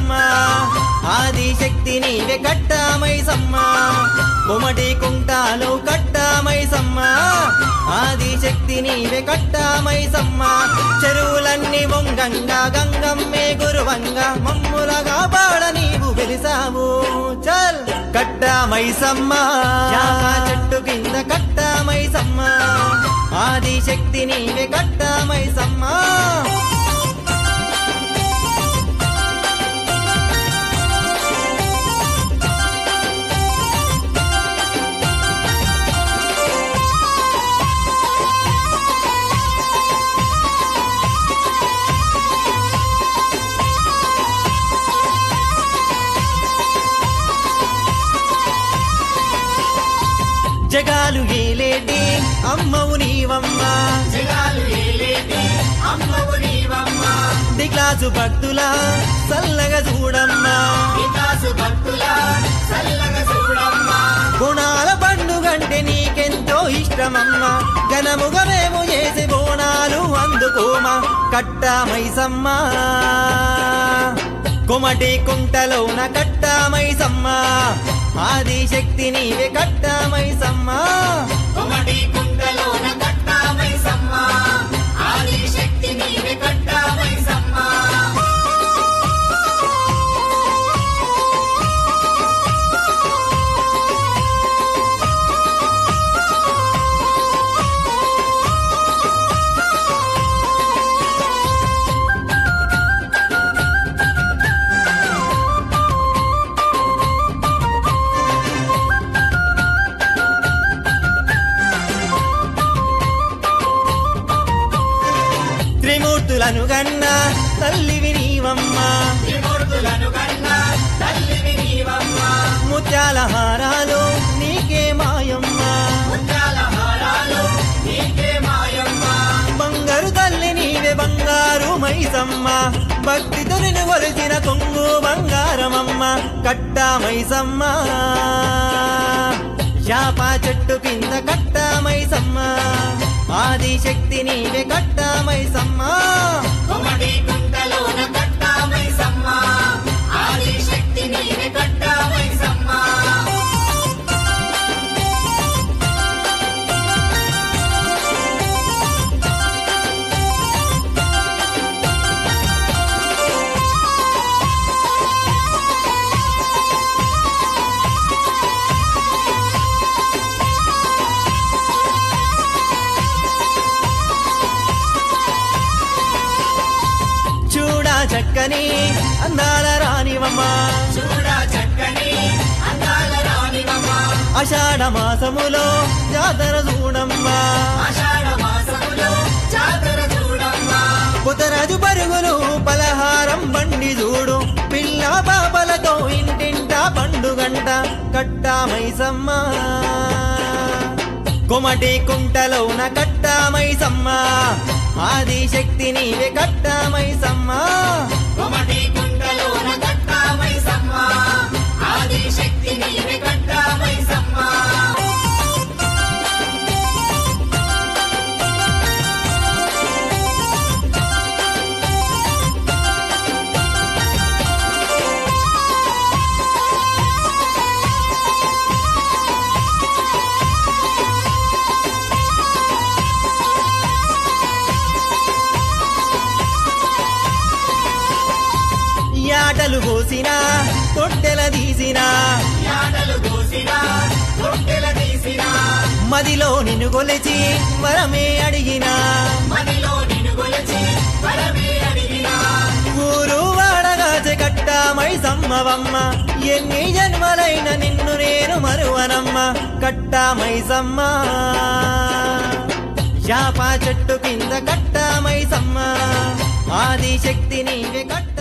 సమ్మ ఆది శక్తి నీవే కట్టామై సమ్మ కుమటి కుంటాలు కట్టామై సమ్మ ఆది శక్తి నీవే కట్టామై సమ్మ చెరువులన్నీ వంగంగా గంగమ్మే గురువంగా మమ్ములగా పాడ నీవు వెలిసావు చల్ కట్టామై సమ్మ యాప చెట్టు కింద కట్టామై సమ్మ ఆది శక్తి నీవే కట్టామై సమ్మ జగాలు ఏలేటి అమ్మవు నీవమ్మ జగాలు ఏలేటి అమ్మవు నీవమ్మ దిగ్లాసు భక్తుల చల్లగా చూడమ్మా వికాసు భక్తుల చల్లగా చూడమ్మ గుణాల పండుగంటే నీకెంతో ఇష్టమమ్మా ఘనముగా మేము చేసే బోనాలు అందుకోమా కట్టామైసమ్మా కుమటి కుంటలోన కట్టామైసమ్మా ఆది శక్తి నీవే కట్టామైసమ్మా కొమటి కుంటలోన కట్టామై సమ్మ ఆది శక్తి నీవే కట్టామై సమ్మ త్రిమూర్తులను గన్నా తల్లివి నీవమ్మా త్రిమూర్తులను కన్నా తల్లివి నీవమ్మ ముత్యాల హారాలు నీకే మాయమ్మా ముత్యాల హారాలు నీకే మాయమ్మ బంగారు తల్లి నీవే బంగారు మైసమ్మ భక్తితో నిన్ను కొలిచిన కొంగు బంగారమమ్మ కట్టా మైసమ్మ శాప చెట్టు కింద కట్టా మైసమ్మ ఆది శక్తి నీవే కట్టా మైసమ్మ కొమటి కుంటలోన కట్టామై సమ్మ ఆది శక్తి నీవే కట్టామై సమ్మ చూడా చక్కని అందాల రానివమ్మ చూడ చక్కని అందాల రాణివమ్మ ఆషాఢ మాసములో జాతర చూడమ్మా ఆషాఢ మాసములో జాతర చూడమ్మ పుతరాజు పరుగులు పలహారం బండి చూడు పిల్ల పాపలతో ఇంటింట పండుగంట కట్టామైసమ్మ కొమటి కుంటలోన కట్టామైసమ్మ ఆది శక్తి నీవే కట్టామైసమ్మ కొమటి కుండలోన కట్టామై సమ్మ ఆది శక్తి నీవే కట్టామై సమ్మ యాటలు కోసిన తొట్టెల తీసిన యాటలు కోసిన రొట్టెల తీసిన మదిలో నిన్ను కొలిచి వరమే అడిగినా మదిలో నిన్ను కొలిచి వరమే అడిగిన ఊరు వాడగాచె కట్టామై సమ్మవమ్మ ఎన్ని జన్మలైన నిన్ను నేను మరువనమ్మ కట్టామై సమ్మ శాప చెట్టు కింద కట్టామై సమ్మ ఆది శక్తి నీవే కట్ట